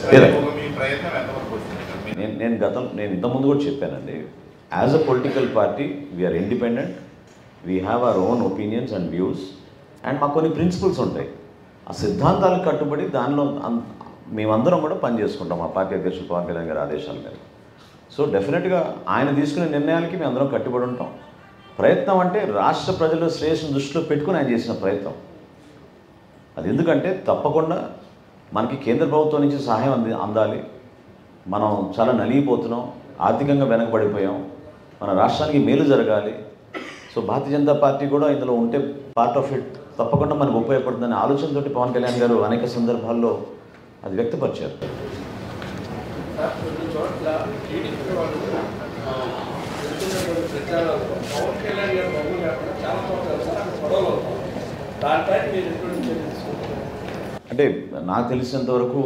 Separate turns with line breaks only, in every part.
లేదా?
రేపు మీ ప్రయత్నం ఎంతవరకు వచ్చింది సార్? మీ-
నేను నేను గతం నేను ఇంతకుముందు కూడా చెప్పానండి as a political party we're independent we have our own opinions and views and మాకు కొన్ని ప్రిన్సిపల్స్ ఉంటాయి ఆ సిద్ధాంతాలకు కట్టుబడి దానిలో అన్- మేమందరం కూడా పనిచేసుకుంటాం మా పార్టీ అధ్యక్షులు పవన్ కళ్యాణ్ గారి ఆదేశాల మేరకు సో డెఫినెట్గా ఆయన తీసుకునే నిర్ణయాలకి మేము అందరం కట్టుబడి ఉంటాం ప్రయత్నం అంటే రాష్ట్ర ప్రజల శ్రేయస్సును దృష్టిలో పెట్టుకుని ఆయన చేసిన ప్రయత్నం అది ఎందుకంటే తప్పకుండా మనకి కేంద్ర ప్రభుత్వం నుంచి సహాయం అంది అందాలి మనం చాలా నలిగిపోతున్నాం ఆర్థికంగా వెనకబడిపోయాం మన రాష్ట్రానికి మేలు జరగాలి సో భారతీయ జనతా పార్టీ కూడా ఇందులో ఉంటే పార్ట్ ఆఫ్ ఇట్ తప్పకుండా మనకు ఉపయోగపడుతుందనే ఆలోచనతోటి పవన్ కళ్యాణ్ గారు అనేక సందర్భాల్లో అది వ్యక్తపరిచారు
సార్ కొన్ని చోట్ల టీడీపీ వాళ్ళు ఆ, జరుగుతున్నటువంటి ప్రచారాల్లో పవన్ కళ్యాణ్ గారు బొమ్మ కాకుండా చాలా చోట్ల వెళ్తారు, అక్కడ గొడవలు అవుతాయి దానిపైన మీరు ఎటువంటి చర్య తీసుకుంటారు
అంటే నాకు తెలిసినంత వరకు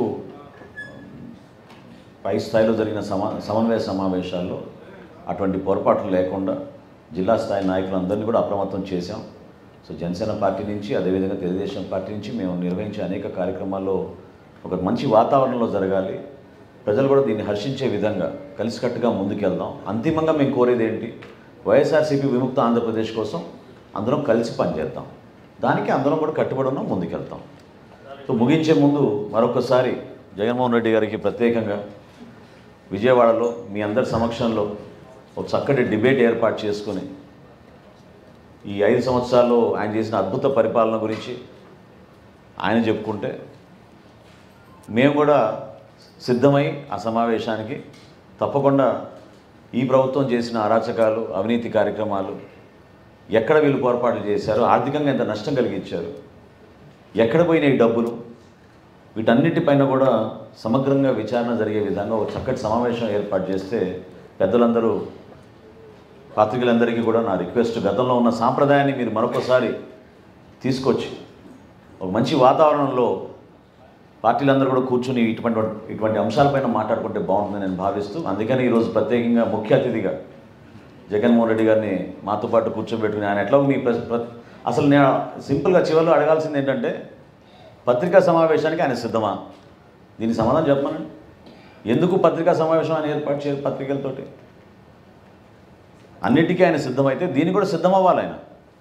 పై స్థాయిలో జరిగిన సమా సమన్వయ సమావేశాల్లో అటువంటి పొరపాట్లు లేకుండా జిల్లా స్థాయి నాయకులందరినీ కూడా అప్రమత్తం చేశాం సో జనసేన పార్టీ నుంచి అదేవిధంగా తెలుగుదేశం పార్టీ నుంచి మేము నిర్వహించే అనేక కార్యక్రమాల్లో ఒక మంచి వాతావరణంలో జరగాలి ప్రజలు కూడా దీన్ని హర్షించే విధంగా కలిసికట్టుగా ముందుకెళ్దాం అంతిమంగా మేము కోరేది ఏంటి వైఎస్ఆర్సీపీ విముక్త ఆంధ్రప్రదేశ్ కోసం అందరం కలిసి పనిచేద్దాం దానికి అందరం కూడా కట్టుబడి ఉన్నాం ముందుకెళ్తాం సో ముగించే ముందు మరొకసారి జగన్మోహన్ రెడ్డి గారికి ప్రత్యేకంగా విజయవాడలో మీ అందరి సమక్షంలో ఒక చక్కటి డిబేట్ ఏర్పాటు చేసుకుని ఈ ఐదు సంవత్సరాల్లో ఆయన చేసిన అద్భుత పరిపాలన గురించి ఆయన చెప్పుకుంటే మేము కూడా సిద్ధమై ఆ సమావేశానికి తప్పకుండా ఈ ప్రభుత్వం చేసిన అరాచకాలు అవినీతి కార్యక్రమాలు ఎక్కడ వీళ్ళు పొరపాట్లు చేశారు ఆర్థికంగా ఎంత నష్టం కలిగించారు ఎక్కడ పోయినాయి డబ్బులు వీటన్నిటిపైన కూడా సమగ్రంగా విచారణ జరిగే విధంగా ఒక చక్కటి సమావేశం ఏర్పాటు చేస్తే పెద్దలందరూ పాత్రికలందరికీ కూడా నా రిక్వెస్ట్ గతంలో ఉన్న సాంప్రదాయాన్ని మీరు మరొకసారి తీసుకొచ్చి ఒక మంచి వాతావరణంలో పార్టీలందరూ కూడా కూర్చుని ఇటువంటి ఇటువంటి అంశాలపైన మాట్లాడుకుంటే బాగుంటుందని నేను భావిస్తూ అందుకని ఈరోజు ప్రత్యేకంగా ముఖ్య అతిథిగా జగన్మోహన్ రెడ్డి గారిని మాతో పాటు కూర్చోబెట్టుకుని ఆయన ఎట్లా మీ ప్ర- ప్ర- అసలు నేను సింపుల్గా చివరిలో అడగాల్సింది ఏంటంటే పత్రికా సమావేశానికి ఆయన సిద్ధమా దీనికి సమాధానం చెప్పమనండి ఎందుకు పత్రికా సమావేశం ఆయన ఏర్పాటు చేయరు పత్రికలతోటి అన్నిటికీ ఆయన సిద్ధమైతే దీనికి కూడా సిద్ధం అవ్వాలి ఆయన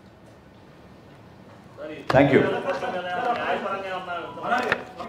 థ్యాంక్ యూ
న్యాయపరంగా ఉన్న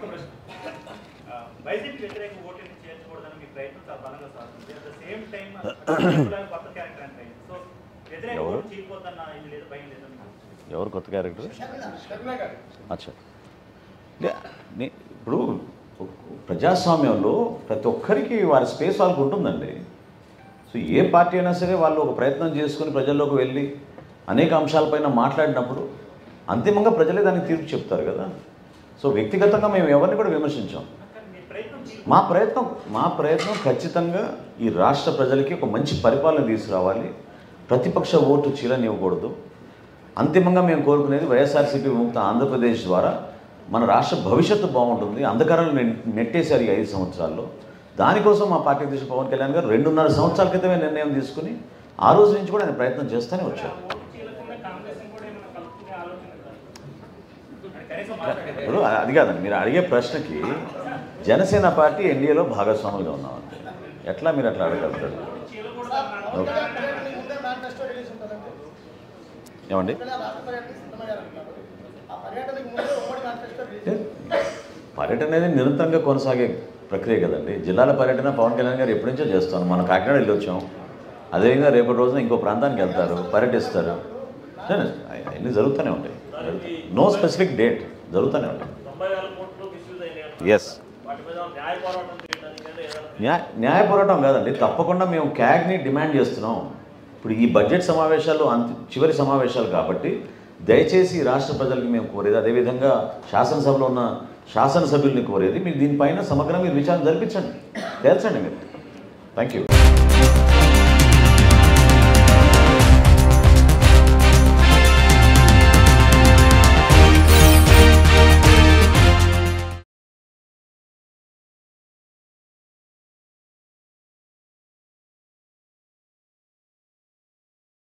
వైసీపీ వ్యతిరేక ఓటుని చేర్చకూడదని మీ ప్రయత్నం చాలా బలంగా సాగుతుంది అట్ ద సేమ్ టైం కొత్త క్యారెక్టర్ అంటే సో వ్యతిరేక
ఎవరు?
ఓటు చీలిపోతున్న ఇది లేదు భయం లేదు
ఎవరు కొత్త క్యారెక్టర్
శర్మ గారు
అచ్చా లే- నే- ఇప్పుడు ప్రజాస్వామ్యంలో ప్రతి ఒక్కరికి వారి స్పేస్ వాళ్ళకు ఉంటుందండి సో ఏ పార్టీ అయినా సరే వాళ్ళు ఒక ప్రయత్నం చేసుకుని ప్రజల్లోకి వెళ్ళి అనేక అంశాలపైన మాట్లాడినప్పుడు అంతిమంగా ప్రజలే దానికి తీర్పు చెప్తారు కదా సో వ్యక్తిగతంగా మేము ఎవరిని కూడా విమర్శించాం
కానీ మీ ప్రయత్నం చీలి
మా ప్రయత్నం మా ప్రయత్నం ఖచ్చితంగా ఈ రాష్ట్ర ప్రజలకి ఒక మంచి పరిపాలన తీసుకురావాలి ప్రతిపక్ష ఓటు చీలనివ్వకూడదు అంతిమంగా మేము కోరుకునేది వైఎస్ఆర్సీపీ విముక్త ఆంధ్రప్రదేశ్ ద్వారా మన రాష్ట్ర భవిష్యత్తు బాగుంటుంది అంధకారాలు నె- నెట్టేశారు ఈ ఐదు సంవత్సరాల్లో దానికోసం మా పార్టీ అధ్యక్షుడు పవన్ కళ్యాణ్ గారు రెండున్నర సంవత్సరాల క్రితమే నిర్ణయం తీసుకుని ఆ రోజు నుంచి కూడా ఆయన ప్రయత్నం చేస్తూనే వచ్చారు
ఓటు చీలకుండా కాంగ్రెస్ కూడా ఏమైనా కలుపుకునే ఆలోచన ఉందా? అంటే కనీసం మాట్లాడే
ఇప్పుడు అది కాదండి మీరు అడిగే ప్రశ్నకి జనసేన పార్టీ ఎన్డీఏలో భాగస్వాములుగా ఉన్నామండి ఎట్లా మీరు అట్లా అడగలుగుతారు ఓకే.
ముందే మేనిఫెస్టో రిలీజ్ ఉంటుందండి
ఏమండి
ఇక్కడ రాష్ట్ర పర్యటన సిద్ధమయ్యారు అంటున్నారు ఆ పర్యటనకు ముందే ఉమ్మడి మేనిఫెస్టో రిలీజ్
పర్యటన అనేది నిరంతరంగా కొనసాగే ప్రక్రియ కదండి జిల్లాల పర్యటన పవన్ కళ్యాణ్ గారు ఎప్పటి నుంచో చేస్తాను మనం కాకినాడ వెళ్ళి వచ్చాం అదేవిధంగా రేపటి రోజున ఇంకో ప్రాంతానికి వెళ్తారు పర్యటిస్తారు సరే, అన్నీ జరుగుతూనే ఉంటాయి నో స్పెసిఫిక్ డేట్ జరుగుతూనే ఉంటాయి
తొంభై వేల కోట్లు మిస్యూజ్ అయినాయి
ఎస్
వాటి మీద న్యాయ పోరాటం చేయడానికి లేదా ఏదైనా
న్యాయ న్యాయ పోరాటం కాదండి తప్పకుండా మేము క్యాగ్ని డిమాండ్ చేస్తున్నాం ఇప్పుడు ఈ బడ్జెట్ సమావేశాలు అంతి చివరి సమావేశాలు కాబట్టి దయచేసి ఈ రాష్ట్ర ప్రజలకు మేము కోరేది అదేవిధంగా శాసనసభలో ఉన్న శాసనసభ్యుల్ని కోరేది మీరు దీనిపైన సమగ్రంగా మీరు విచారణ జరిపించండి తేల్చండి మీరు థ్యాంక్ యూ